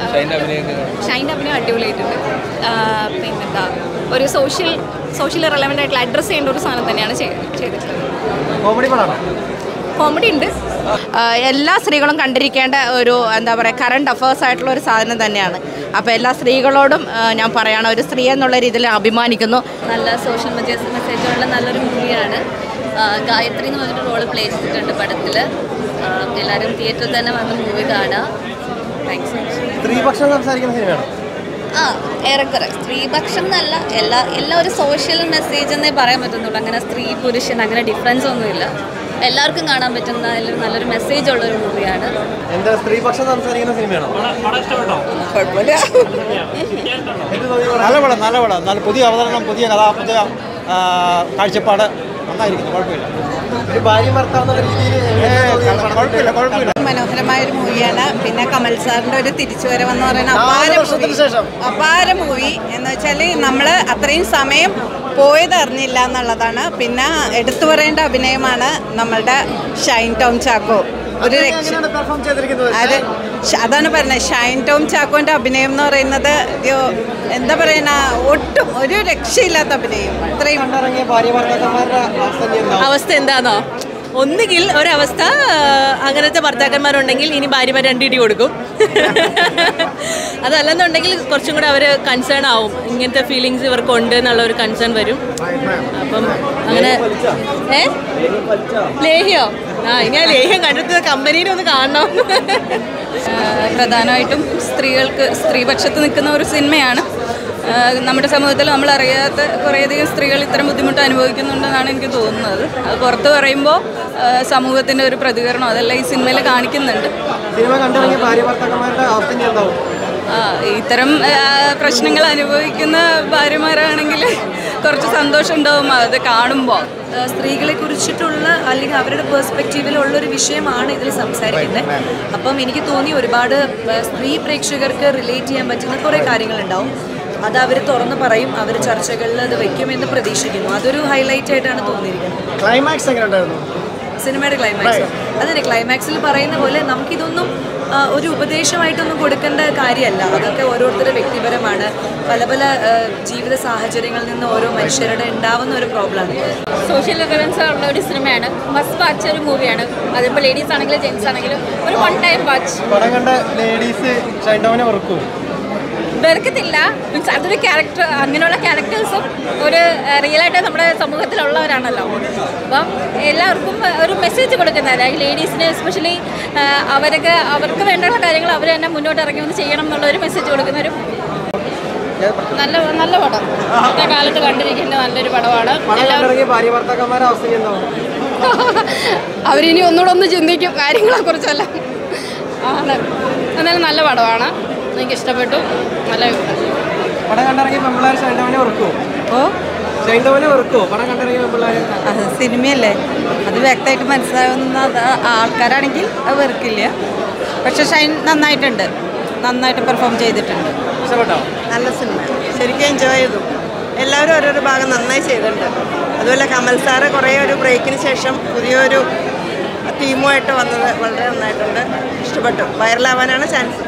ഷൈൻ്റെ അഭിനയൊക്കെ ഷൈൻ്റെ അഭിനയം അടിപൊളിയായിട്ടുണ്ട് ആ, പിന്നെന്താ ഒരു സോഷ്യൽ സോഷ്യലി റെലവൻ്റ് ആയിട്ടുള്ള അഡ്രസ്സ് ചെയ്യേണ്ട ഒരു സാധനം തന്നെയാണ് ചെയ്ത് ചെയ്തിട്ടുള്ളത് കോമഡി പടമാണോ കോമഡി ഉണ്ട് എല്ലാ സ്ത്രീകളും കണ്ടിരിക്കേണ്ട ഒരു എന്താ പറയുക കറണ്ട് അഫേഴ്സ് ആയിട്ടുള്ള ഒരു സാധനം തന്നെയാണ് അപ്പോൾ എല്ലാ സ്ത്രീകളോടും ആ, ഞാൻ പറയണം ഒരു സ്ത്രീ എന്നുള്ള രീതിയിൽ അഭിമാനിക്കുന്നു നല്ല സോഷ്യൽ മെസ്സേജ് മെസ്സേജുള്ള നല്ലൊരു മൂവിയാണ് ഗായത്രി എന്ന് പറഞ്ഞൊരു റോള് പ്ലേ ചെയ്തിട്ടുണ്ട് പടത്തിൽ എല്ലാവരും തിയേറ്ററിൽ തന്നെ വന്ന് മൂവി കാണുക താങ്ക്സ് സ്ത്രീപക്ഷം സംസാരിക്കുന്ന സിനിമയാണോ ആ ഏറെക്കുറെ സ്ത്രീപക്ഷം എന്നല്ല എല്ലാ എല്ലാ ഒരു സോഷ്യൽ മെസ്സേജ് എന്നേ പറയാൻ പറ്റുന്നുള്ളൂ അങ്ങനെ സ്ത്രീ പുരുഷൻ അങ്ങനെ ഡിഫറൻസ് ഒന്നുമില്ല എല്ലാവർക്കും കാണാൻ പറ്റുന്ന നല്ലൊരു നല്ലൊരു മെസ്സേജ് ഉള്ളൊരു മൂവിയാണ് എന്താ സ്ത്രീപക്ഷം സംസാരിക്കുന്ന സിനിമയാണോ എന്ത് തോന്നി പടം? നല്ല പടം നല്ല പടം നല്ല പുതിയ അവതരണം പുതിയ കഥ പുതിയ ആ, കാഴ്ചപ്പാട് നന്നായിരിക്കുന്നു കുഴപ്പമില്ല ഒരു ഭാര്യ ഭർത്താവ് എന്നുള്ള രീതിയിൽ കുഴപ്പമില്ല കുഴപ്പമില്ല മനോഹരമായ ഒരു മൂവിയാണ് പിന്നെ കമൽ സാറിന്റെ ഒരു തിരിച്ചുവരവെന്ന് പറയുന്ന അപാര നാല് വർഷത്തിന് മൂവി ശേഷം. അപാര മൂവി എന്ന് വെച്ചാൽ നമ്മൾ അത്രയും സമയം പോയത് അറിഞ്ഞില്ല എന്നുള്ളതാണ് പിന്നെ എടുത്തു പറയേണ്ട അഭിനയമാണ് നമ്മളുടെ ഷൈൻ ടോം ചാക്കോ ഒരു രക്ഷ എങ്ങനെയാണ് പെർഫോം ചെയ്തിരിക്കുന്നത് അത് ഷ- അതാണ് പറഞ്ഞത് ഷൈൻ ടോം ചാക്കോന്റെ അഭിനയം എന്ന് പറയുന്നത് ഒരു എന്താ പറയുന്ന ഒട്ടും ഒരു രക്ഷയില്ലാത്ത അഭിനയം അത്രയും കണ്ടിറങ്ങിയ ഭാര്യ ഭർത്താക്കന്മാരുടെ അവസ്ഥ ഇനി എന്താവും? അവസ്ഥ എന്താണോ ഒന്നുകിൽ ഒരവസ്ഥ ആ, അങ്ങനത്തെ ഭർത്താക്കന്മാരുണ്ടെങ്കിൽ ഇനി ഭാര്യമാർ രണ്ടിടി കൊടുക്കും അതല്ലെന്നുണ്ടെങ്കിൽ കുറച്ചും കൂടെ അവർ കൺസേൺ ആവും ഇങ്ങനത്തെ ഫീലിങ്സ് ഇവർക്ക് ഉണ്ട് എന്നുള്ള ഒരു കൺസേൺ വരും അപ്പം അങ്ങനെ ഏ ലേഹ്യോ ആ ഇനി ആ ലേഹ്യം കണ്ടെത്തുന്ന കമ്പനീനെ ഒന്ന് കാണണം പ്രധാനമായിട്ടും സ്ത്രീകൾക്ക് സ്ത്രീപക്ഷത്ത് നിൽക്കുന്ന ഒരു സിനിമയാണ് ആ, നമ്മുടെ സമൂഹത്തിൽ നമ്മൾ അറിയാത്ത കുറേയധികം സ്ത്രീകൾ ഇത്തരം ബുദ്ധിമുട്ട് അനുഭവിക്കുന്നുണ്ടെന്നാണ് എനിക്ക് തോന്നുന്നത് അത് പുറത്ത് പറയുമ്പോൾ സമൂഹത്തിൻ്റെ ഒരു പ്രതികരണം അതെല്ലാം ഈ സിനിമയിൽ കാണിക്കുന്നുണ്ട് സിനിമ കണ്ടിറങ്ങിയ ഭാര്യ ഭർത്താക്കന്മാരുടെ അവസ്ഥ ഇനി എന്താവും ആ, ഇത്തരം ആ, പ്രശ്നങ്ങൾ അനുഭവിക്കുന്ന ഭാര്യമാരാണെങ്കിൽ കുറച്ച് സന്തോഷം ഉണ്ടാവും അത് കാണുമ്പോൾ സ്ത്രീകളെ കുറിച്ചിട്ടുള്ള അല്ലെങ്കിൽ അവരുടെ പെർസ്പെക്റ്റീവിലുള്ള ഒരു വിഷയമാണ് ഇതിൽ സംസാരിക്കുന്നത് അപ്പം എനിക്ക് തോന്നി ഒരുപാട് ഏഹ്, സ്ത്രീ പ്രേക്ഷകർക്ക് റിലേറ്റ് ചെയ്യാൻ പറ്റുന്ന കുറേ കാര്യങ്ങളുണ്ടാവും അത് അവർ തുറന്ന് പറയും അവർ ചർച്ചകളിൽ അത് വെക്കുമെന്ന് പ്രതീക്ഷിക്കുന്നു അതൊരു ഹൈലൈറ്റ് ആയിട്ടാണ് തോന്നിയിരിക്കുന്നത് ക്ലൈമാക്സ് എങ്ങനെ ഉണ്ടായിരുന്നു സിനിമയുടെ ക്ലൈമാക്സ് അതിന് ക്ലൈമാക്സിൽ പറയുന്ന പോലെ നമുക്കിതൊന്നും ആ, ഒരു ഉപദേശമായിട്ടൊന്നും കൊടുക്കേണ്ട കാര്യമല്ല അതൊക്കെ ഓരോരുത്തരുടെ വ്യക്തിപരമാണ് പല പല ആ, ജീവിത സാഹചര്യങ്ങളിൽ നിന്ന് ഓരോ മനുഷ്യരുടെ ഉണ്ടാവുന്ന ഒരു പ്രോബ്ലമാണ് സോഷ്യൽ റെലവൻസ് ഉള്ള ഒരു സിനിമയാണ് മസ്റ്റ് വാച്ച് ഒരു മൂവിയാണ് അതിപ്പോൾ ലേഡീസ് ആണെങ്കിലും ജെൻസ് ആണെങ്കിലും ഒരു വൺ ടൈം വാച്ച് പടം കണ്ട ലേഡീസ് ഷൈൻഡോനെ വെറുക്കും വെറുക്കത്തില്ല മീൻസ് അതൊരു ക്യാരക്ടർ അങ്ങനെയുള്ള ക്യാരക്ടേഴ്സും ഒരു റിയൽ ആയിട്ട് നമ്മുടെ സമൂഹത്തിലുള്ളവരാണല്ലോ അപ്പം എല്ലാവർക്കും ഒരു മെസ്സേജ് കൊടുക്കുന്നത് ഈ ലേഡീസിന് എസ്പെഷ്യലി അവരൊക്കെ അവർക്ക് വേണ്ടുള്ള കാര്യങ്ങൾ അവർ തന്നെ മുന്നോട്ട് ഇറങ്ങി വന്ന് ചെയ്യണം എന്നുള്ള ഒരു മെസ്സേജ് കൊടുക്കുന്ന ഒരു നല്ല നല്ല പടം ഇന്നത്തെ കാലത്ത് കണ്ടിരിക്കേണ്ട നല്ലൊരു പടമാണ് പടം കണ്ടിറങ്ങിയ ഭാര്യ ഭർത്താക്കന്മാരുടെ അവസ്ഥ ഇനി എന്താവും അവരിനി ഒന്നുകൂടെ ഒന്ന് ചിന്തിക്കും കാര്യങ്ങളെ കുറിച്ചല്ല ആണ് എന്നാലും നല്ല പടമാണ് എനിക്ക് ഇഷ്ടപ്പെട്ടു നല്ല പടം കണ്ടിറങ്ങിയ പെമ്പിള്ളേർ ഷൈൻഡോനെ വെറുക്കുമോ ഓ ഷൈൻഡോനെ വെറുക്കുമോ പടം കണ്ടിറങ്ങിയ പെമ്പിള്ളേർ അത് സിനിമയല്ലേ അത് വ്യക്തമായിട്ട് മനസ്സിലാവുന്ന അത് ആൾക്കാരാണെങ്കിൽ അത് വെറുക്കില്ല പക്ഷെ ഷൈൻ നന്നായിട്ടുണ്ട് നന്നായിട്ട് പെർഫോം ചെയ്തിട്ടുണ്ട് ഇഷ്ടപ്പെട്ടോ നല്ല സിനിമ ശരിക്കും എൻജോയ് ചെയ്തു എല്ലാവരും ഓരോരോ ഭാഗം നന്നായി ചെയ്തിട്ടുണ്ട് അതുപോലെ കമൽ സാറ് കുറേ ഒരു ബ്രേക്കിന് ശേഷം പുതിയൊരു ടീമുമായിട്ട് വന്നത് വളരെ നന്നായിട്ടുണ്ട് ഇഷ്ടപ്പെട്ടു വൈറലാവാനാണ് ചാൻസ്